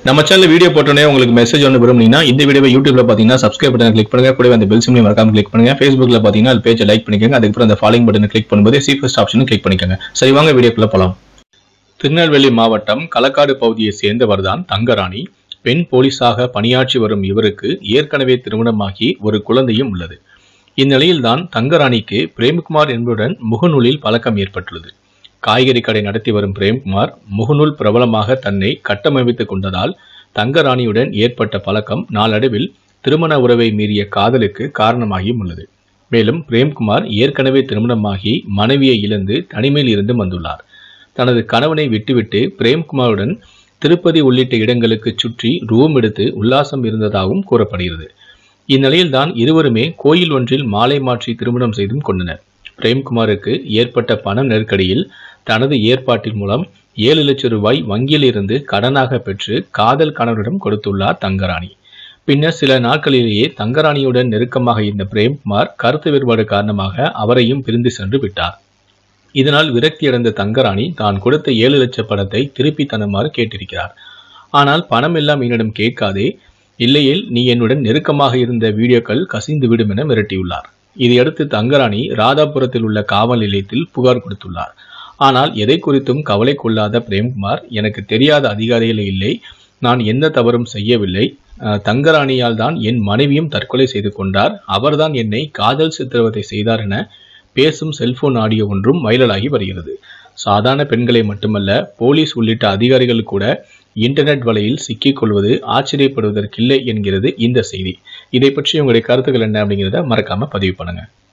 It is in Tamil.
நம்ம சேனல் வீடியோ போட்டோன்னே உங்களுக்கு மெசேஜ் ஒன்று விரும்புனீங்கன்னா இந்த வீடியோவை யூடியூப்ல பார்த்தீங்கன்னா சப்ஸ்கிரைப் பட்டன் கிளிக் பண்ணுங்க கூடவே அந்த பெல் சிம்லையும் மறக்காம கிளிக் பண்ணுங்க ஃபேஸ்புக்ல பார்த்தீங்கன்னா அது பேஜை லைக் பண்ணிக்கோங்க அதுக்கப்புறம் அந்த ஃபாலோயிங் பட்டனை கிளிக் பண்ணும்போது சி ஃபர்ஸ்ட் ஆப்ஷனும் கிளிக் பண்ணிக்கோங்க சரி வாங்க வீடியோக்குள்ள போலாம் திருநெல்வேலி மாவட்டம் களக்காடு பகுதியை சேர்ந்தவர் தான் தங்கராணி பெண் போலீஸாக பணியாற்றி வரும் இவருக்கு ஏற்கனவே திருமணமாகி ஒரு குழந்தையும் உள்ளது இந்நிலையில்தான் தங்கராணிக்கு பிரேம்குமார் என்பவருடன் முகநூலில் பழக்கம் ஏற்பட்டுள்ளது காய்கறி கடை நடத்தி வரும் பிரேம்குமார் முகநூல் பிரபலமாக தன்னை கட்டமைத்துக் கொண்டதால் தங்கராணியுடன் ஏற்பட்ட பழக்கம் நாளடைவில் திருமண உறவை மீறிய காதலுக்கு காரணமாகியும் உள்ளது மேலும் பிரேம்குமார் ஏற்கனவே திருமணமாகி மனைவியை இழந்து தனிமையில் இருந்து வந்துள்ளார் தனது கணவனை விட்டுவிட்டு பிரேம்குமாருடன் திருப்பதி உள்ளிட்ட இடங்களுக்கு சுற்றி ரூம் எடுத்து உல்லாசம் இருந்ததாகவும் கூறப்படுகிறது இந்நிலையில்தான் இருவருமே கோயில் ஒன்றில் மாலை மாற்றி திருமணம் செய்தும் கொண்டனர் பிரேம்குமாருக்கு ஏற்பட்ட பண நெருக்கடியில் தனது ஏற்பாட்டின் மூலம் ஏழு லட்சம் ரூபாய் வங்கியில் இருந்து கடனாக பெற்று காதல் கணவரிடம் கொடுத்துள்ளார் தங்கராணி பின்னர் சில நாட்களிலேயே தங்கராணியுடன் நெருக்கமாக இருந்த பிரேம்குமார் கருத்து வேறுபாடு காரணமாக அவரையும் பிரிந்து சென்று விட்டார் இதனால் விரக்தியடைந்த தங்கராணி தான் கொடுத்த ஏழு லட்ச பணத்தை திருப்பி தருமாறு கேட்டிருக்கிறார் ஆனால் பணம் எல்லாம் என்னிடம் கேட்காதே இல்லையேல் நீ என்னுடன் நெருக்கமாக இருந்த வீடியோக்கள் கசிந்து விடும் என மிரட்டியுள்ளார் இதையடுத்து தங்கராணி ராதாபுரத்தில் உள்ள காவல் நிலையத்தில் புகார் கொடுத்துள்ளார் ஆனால் எதை குறித்தும் கவலை கொள்ளாத பிரேம்குமார் எனக்கு தெரியாத அதிகாரிகள் இல்லை நான் எந்த தவறும் செய்யவில்லை அஹ், தங்கராணியால் தான் என் மனைவியும் தற்கொலை செய்து கொண்டார் அவர்தான் என்னை காதல் சித்திரவதை செய்தார் என பேசும் செல்போன் ஆடியோ ஒன்றும் வைரலாகி வருகிறது சாதாரண பெண்களை மட்டுமல்ல போலீஸ் உள்ளிட்ட அதிகாரிகள் கூட இன்டர்நெட் வலையில் சிக்கிக் கொள்வது ஆச்சரியப்படுவதற்கில்லை என்கிறது இந்த செய்தி இதை பற்றி உங்களுடைய கருத்துக்கள் என்ன அப்படிங்கிறத மறக்காம பதிவு பண்ணுங்க